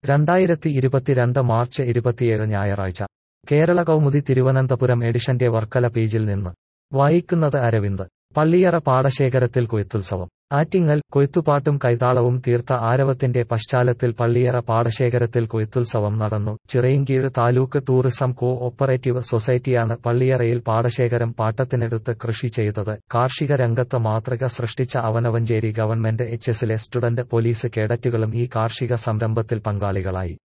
രണ്ടായിരത്തി ഇരുപത്തിരണ്ട് മാർച്ച് ഇരുപത്തിയേഴ് ഞായറാഴ്ച കേരള കൗമുദി തിരുവനന്തപുരം എഡിഷന്റെ വർക്കല പേജിൽ നിന്ന് വായിക്കുന്നത് അരവിന്ദ് പള്ളിയറ പാടശേഖരത്തിൽ കൊയ്ത്തുത്സവം ആറ്റിങ്ങൽ കൊയ്ത്തുപാട്ടും കൈതാളവും തീർത്ത ആരവത്തിന്റെ പശ്ചാത്തലത്തിൽ പള്ളിയറ പാടശേഖരത്തിൽ കൊയ്ത്തുത്സവം നടന്നു Chirayinkeezhu taluk tourism co operative സൊസൈറ്റിയാണ് പള്ളിയറയിൽ പാടശേഖരം പാട്ടത്തിനെടുത്ത് കൃഷി ചെയ്തത് കാർഷിക രംഗത്ത് മാതൃക സൃഷ്ടിച്ച അവനവഞ്ചേരി ഗവൺമെന്റ് എച്ച് എസിലെ സ്റ്റുഡന്റ് പോലീസ് കേഡറ്റുകളും ഈ കാർഷിക സംരംഭത്തിൽ പങ്കാളികളായി